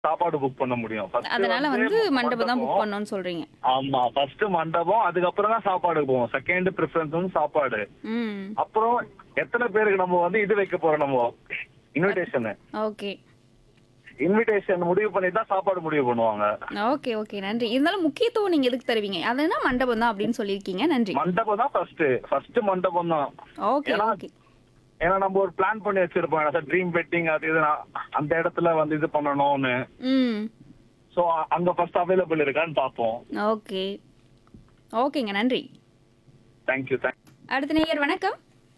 சாப்பாடு புக் பண்ண முடியும் First அதனால வந்து மண்டபம் தான் புக் மண்டபம். பண்ணணும்னு சொல்றீங்க ஆமா ஃபர்ஸ்ட் மண்டபம் அதுக்கப்புறம் தான் சாப்பாடு போவோம் செகண்ட் ப்ரிஃபரன்ஸ் வந்து சாப்பாடு ம் அப்புறம் எத்தனை பேருக்கு நம்ம வந்து இது வைக்க போறோம் நம்ம இன்விடேஷன் ஓகே இன்விடேஷன் முடிவு பண்ணி தான் சாப்பாடு முடிவு பண்ணுவாங்க ஓகே ஓகே நன்றி இருந்தாலும் முக்கியத்துவம் நீங்க எதுக்கு தருவீங்க அதுனா மண்டபம் தான் அப்படின்னு சொல்லியிருக்கீங்க நன்றி மண்டபம் தான் ஃபர்ஸ்ட் ஃபர்ஸ்ட் மண்டபம் தான் ஓகே ஏன்னா- ஓகே ஏன்னா நம்ம ஒரு பிளான் பண்ணி வச்சிருப்போம் சார் ட்ரீம் வெட்டிங் அது இது நான் அந்த இடத்துல வந்து இது பண்ணணும்னு ம் சோ அங்க ஃபர்ஸ்ட் அவைலபிள் இருக்கான்னு பார்ப்போம் ஓகே ஓகேங்க நன்றி தேங்க்யூ தேங்க் அடுத்த நேயர் வணக்கம்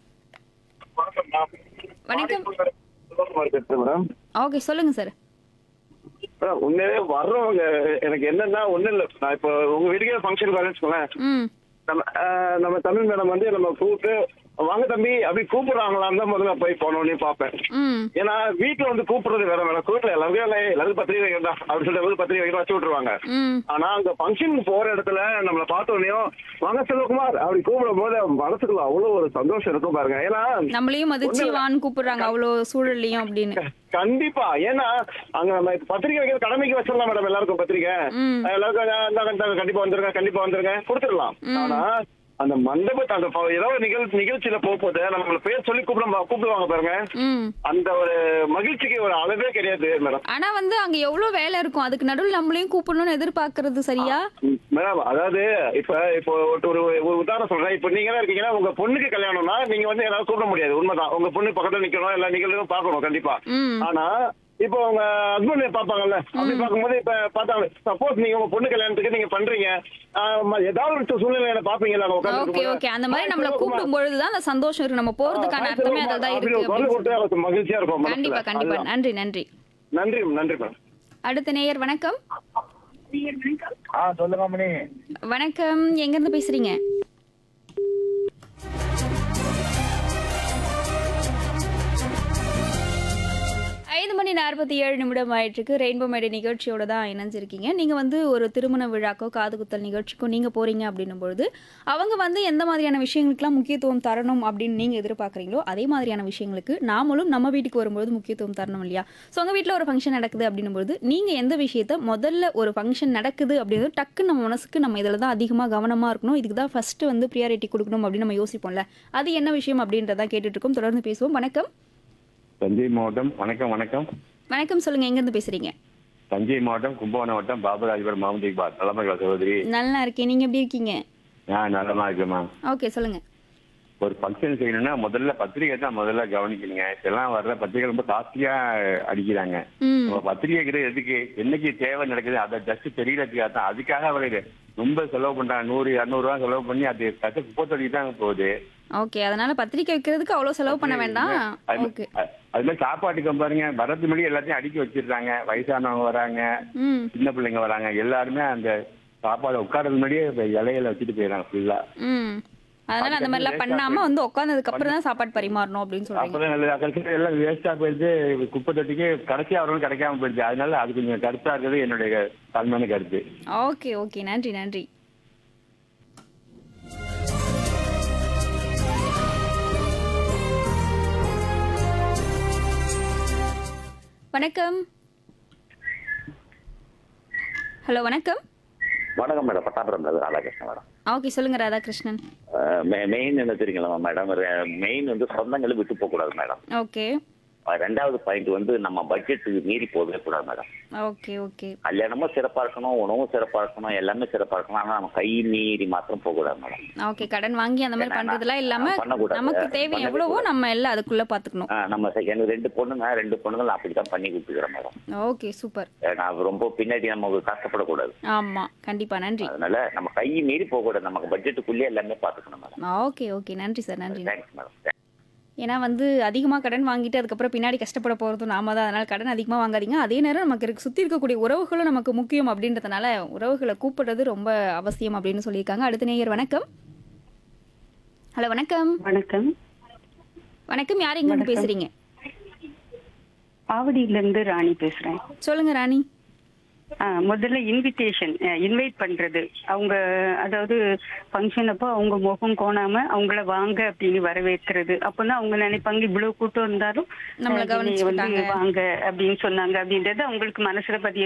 வணக்கம் மேடம் ஓகே சொல்லுங்க சார் உண்மையிலே வர்றவங்க எனக்கு என்னன்னா ஒண்ணும் இல்ல நான் இப்போ உங்க வீட்டுக்கே ஃபங்க்ஷனுக்கு வரேன்னு வச்சுக்கோங்களேன் ம் நம்ம ஆஹ், நம்ம தமிழ் மேடம் வந்து நம்ம கூப்பிட்டு வாங்க தம்பி அப்படி கூப்பிடுறாங்களான்னு தான் முதல்ல போய் போனோடனே பார்ப்பேன் ம் ஏன்னா வீட்டுல வந்து கூப்பிடுறது வேற வேற கூப்பிடல எல்லாருக்கும் இல்லை எல்லாரும் பத்திரிகை வைக்கிறதா அப்படி சொல்லிட்டு பத்திரிகை வைக்கிற வச்சு விட்டுருவாங்க ம் ஆனா அங்க ஃபங்க்ஷனுக்கு போற இடத்துல நம்மள பார்த்த உடனேயும் வாங்க செல்வகுமார் அப்படி கூப்பிடும் போது மனசுக்குள்ள அவ்வளவு ஒரு சந்தோஷம் இருக்கும் பாருங்க ஏன்னா நம்மளையும் மதிச்சு வான்னு கூப்பிடுறாங்க அவ்வளோ சூழல்லையும் அப்படின்னு கண்டிப்பா ஏன்னா அங்க நம்ம இப்ப பத்திரிக்கை வைக்கிற கடமைக்கு வச்சிடலாம் மேடம் எல்லாருக்கும் பத்திரிக்கை ம். எல்லாருக்கும் அஹ் இந்தாங்க, இந்தாங்க, கண்டிப்பா வந்துருங்க கண்டிப்பா வந்துருங்க கொடுத்துடலாம் ஆனா அந்த மண்டபத்தை அந்த ப- ஏதோ ஒரு நிகழ் நிகழ்ச்சியில போக போது நம்மள பேர் சொல்லி கூப்பிட கூப்பிடுவாங்க பாருங்க ம் அந்த ஒரு மகிழ்ச்சிக்கு ஒரு அளவே கிடையாது மேடம் ஆனா வந்து அங்க எவ்வளவு வேலை இருக்கும் அதுக்கு நடுவில் நம்மளையும் கூப்பிடணும்னு எதிர்பார்க்கறது சரியா ம், மேடம் அதாவது இப்ப இப்போ ஒரு ஒரு ஒரு உதாரணம் சொல்றேன் இப்ப நீங்க இருக்கீங்கன்னா உங்க பொண்ணுக்கு கல்யாணம்னா நீங்க வந்து எல்லாரும் கூப்பிட முடியாது உண்மைதான் உங்க பொண்ணு பக்கத்துல நிக்கணும் எல்லா நிகழ்வும் பார்க்கணும் கண்டிப்பா ம் ஆனா இப்போ உங்க ஹஸ்பண்ட் பாப்பாங்கல்ல அப்படி பார்க்கும்போது இப்ப பார்த்தாங்க சப்போஸ் நீங்க உங்க பொண்ணு கல்யாணத்துக்கு நீங்க பண்றீங்க ஆஹ் ம- ஏதாவது ஒரு சூழ்நிலையில பாப்பீங்கல்ல அங்க உட்கார்ந்து ஓகே ஓகே அந்த மாதிரி நம்மள கூப்பிடும் பொழுதுதான் அந்த சந்தோஷம் இருக்கு நம்ம போறதுக்கான அர்த்தமே அதில் தான் இருக்கு அப்படின்னு சொல்லி. கொடுத்து மகிழ்ச்சியா இருக்கும் மனசுல. கண்டிப்பா கண்டிப்பா அதுதான். நன்றி நன்றி நன்றி நன்றி மேடம் அடுத்த நேயர் வணக்கம் ஆ சொல்லுங்க மணி வணக்கம் எங்க இருந்து பேசுறீங்க ஐந்து மணி நாற்பத்தி ஏழு நிமிடம் ஆயிட்டுருக்கு ரெயின்போ மேடை நிகழ்ச்சியோட தான் இணைஞ்சிருக்கீங்க நீங்கள் வந்து ஒரு திருமண விழாக்கோ காது குத்தல் நிகழ்ச்சிக்கோ நீங்கள் போகிறீங்க அப்படின்னும் பொழுது அவங்க வந்து எந்த மாதிரியான விஷயங்களுக்கெல்லாம் முக்கியத்துவம் தரணும் அப்படின்னு நீங்கள் எதிர்பார்க்குறீங்களோ அதே மாதிரியான விஷயங்களுக்கு நாமளும் நம்ம வீட்டுக்கு வரும்போது முக்கியத்துவம் தரணும் இல்லையா ஸோ உங்கள் வீட்டில் ஒரு ஃபங்க்ஷன் நடக்குது அப்படின்னும் பொழுது நீங்கள் எந்த விஷயத்த முதல்ல ஒரு ஃபங்க்ஷன் நடக்குது அப்படின்றது டக்கு நம்ம மனசுக்கு நம்ம இதில் தான் அதிகமாக கவனமாக இருக்கணும் இதுக்கு தான் ஃபஸ்ட்டு வந்து ப்ரியாரிட்டி கொடுக்கணும் அப்படின்னு நம்ம யோசிப்போம்ல அது என்ன விஷயம் அப்படின்றதான் கேட்டுட்டு இருக்கோம் தொடர்ந்து பேசுவோம் வணக்கம் தஞ்சை மாவட்டம் வணக்கம் வணக்கம் வணக்கம் சொல்லுங்கள் எங்கேருந்து பேசுகிறீங்க தஞ்சை மாவட்டம் கும்பகோணம் வட்டம் பாபராஜபுரம் மாமதி இக்பால் நலமகள் சகோதரி நல்லா இருக்கேன் நீங்கள் எப்படி இருக்கீங்க நான் நலமா இருக்கேம்மா ஓகே சொல்லுங்கள் ஒரு ஃபங்க்ஷன் செய்யணும்னா முதல்ல பத்திரிகை தான் முதல்ல கவனிக்கணுங்க இப்பெல்லாம் வர்ற பத்திரிகை ரொம்ப காஸ்ட்லியா அடிக்கிறாங்க ம் நம்ம பத்திரிகைங்கிறது எதுக்கு என்னைக்கு தேவை நடக்குது அதை ஜஸ்ட் தெரியறதுக்காக தான் அதுக்காக அவரு ரொம்ப செலவு பண்றாங்க நூறு இரநூறுவா செலவு பண்ணி அது கட்ட குப்பை தொட்டி தான் போகுது ஓகே அதனால பத்திரிக்கை வைக்கிறதுக்கு அவ்வளோ செலவு பண்ண வேண்டாம் அது ஓகே அது- அது மாதிரி சாப்பாட்டுக்கு பாருங்க வரது முன்னாடி எல்லாத்தையும் அடுக்கி வச்சிடுறாங்க வயசானவங்க வராங்க ம் சின்ன பிள்ளைங்க வராங்க எல்லாருமே அந்த சாப்பாடு உட்கார்றது முன்னாடியே இப்ப இலையில வச்சுட்டு போயிடறாங்க ஃபுல்லா ம் அதனால அந்த மாதிரிலாம் பண்ணாம வந்து உட்காந்ததுக்கு அப்புறம் தான் சாப்பாடு பரிமாறணும் அப்படின்னு சொல்றீங்க அப்பதான் நல்லது கடைசியில எல்லாம் வேஸ்டா போயிடுது குப்பை தொட்டிக்கு கடைசி அவர்களும் கிடைக்காம போயிடுது அதனால அது கொஞ்சம் கருத்தா இருக்கிறது என்னுடைய தாழ்மையான கருத்து ஓகே ஓகே நன்றி நன்றி வணக்கம் ஹலோ வணக்கம் வணக்கம் madam Pattapuram Radhakrishnan madam okay சொல்லுங்க ராதாகிருஷ்ணன் மெயின் என்ன தெரியுங்களா மேடம் மெயின் வந்து சொந்தங்களை விட்டு போக கூடாது மேடம் ஓகே அஹ் ரெண்டாவது பாயிண்ட் வந்து நம்ம பட்ஜெட்டுக்கு மீறி போகவே கூடாது மேடம் ஓகே ஓகே கல்யாணமும் சிறப்பா இருக்கணும் உணவும் சிறப்பா இருக்கணும் எல்லாமே சிறப்பா இருக்கணும் ஆனா நம்ம கை மீறி மாத்திரம் போக கூடாது மேடம் ஓகே கடன் வாங்கி அந்த மாதிரி ஏன்னா, பண்றதெல்லாம் இல்லாம நான் பண்ணக்கூடாது. நமக்கு தேவை பண்ணவே எவ்வளவோ கூடாது. நம்ம எல்லாம் அதுக்குள்ள பாத்துக்கணும் அஹ் நம்ம செ- எனக்கு ரெண்டு பொண்ணுங்க ரெண்டு பொண்ணுங்க நான் அப்படித்தான் பண்ணி கொடுத்துக்கிறேன் மேடம் ஓகே சூப்பர் அஹ் நான் ரொம்ப பின்னாடி நமக்கு கஷ்டப்படக்கூடாது ஆமா கண்டிப்பா நன்றி அதனால நம்ம கை மீறி போக கூடாது நமக்கு பட்ஜெட்டுக்குள்ளேயே எல்லாமே பாத்துக்கணும் மேடம் ஓகே ஓகே நன்றி சார் நன்றி தேங்க்ஸ் மேடம் ஏன்னா வந்து அதிகமாக கடன் வாங்கிட்டு அதுக்கப்புறம் பின்னாடி கஷ்டப்பட போகிறதும் நாம தான் அதனால் கடன் அதிகமாக வாங்காதீங்க அதே நேரம் நமக்கு இருக்க சுற்றி இருக்கக்கூடிய உறவுகளும் நமக்கு முக்கியம் அப்படின்றதுனால உறவுகளை கூப்பிடுறது ரொம்ப அவசியம் அப்படின்னு சொல்லியிருக்காங்க அடுத்த நேயர் வணக்கம் ஹலோ வணக்கம் வணக்கம் வணக்கம் யார் எங்கேருந்து பேசுறீங்க ஆவடியில இருந்து ராணி பேசுறேன் சொல்லுங்க ராணி ஆ, முதல்ல இன்விடேஷன் இன்வைட் பண்றது அவங்க அதாவது ஃபங்க்ஷன் அப்போ அவங்க முகம் கோணாம அவங்கள வாங்க அப்படின்னு வரவேற்கிறது அப்பதான் அவங்க நினைப்பாங்க இவ்வளவு கூட்டம் இருந்தாலும் நம்மள அஹ், என்னைய வந்து கவனிச்சுக்கிட்டாங்க. வாங்க அப்படின்னு சொன்னாங்க அப்படின்றது அவங்களுக்கு மனசுல பதிய